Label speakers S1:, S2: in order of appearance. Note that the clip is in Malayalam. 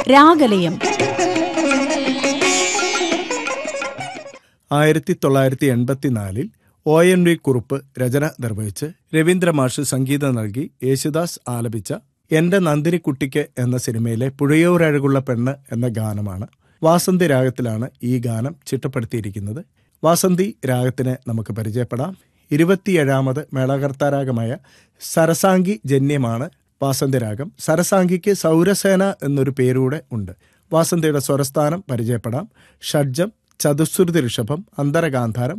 S1: രാഗലയം
S2: ആയിരത്തി തൊള്ളായിരത്തി എൺപത്തിനാലിൽ ഒ എൻ വി കുറുപ്പ് രചന നിർവഹിച്ച് രവീന്ദ്ര മാഷ് സംഗീതം നൽകി യേശുദാസ് ആലപിച്ച എന്റെ നന്ദിനിക്കുട്ടിക്ക് എന്ന സിനിമയിലെ പുഴയോരഴകുള്ള പെണ്ണ് എന്ന ഗാനമാണ് വാസന്തി രാഗത്തിലാണ് ഈ ഗാനം ചിട്ടപ്പെടുത്തിയിരിക്കുന്നത് വാസന്തി രാഗത്തിനെ നമുക്ക് പരിചയപ്പെടാം ഇരുപത്തിയേഴാമത് മേളകർത്താരാഗമായ സരസാംഗി ജന്യമാണ് വാസന്തി രാഗം സരസാംഗിക്ക് സൗരസേന എന്നൊരു പേരൂടെ ഉണ്ട് വാസന്തിയുടെ സ്വരസ്ഥാനം പരിചയപ്പെടാം ഷഡ്ജം ചതുശ്രുതി ഋഷഭം അന്തരഗാന്ധാരം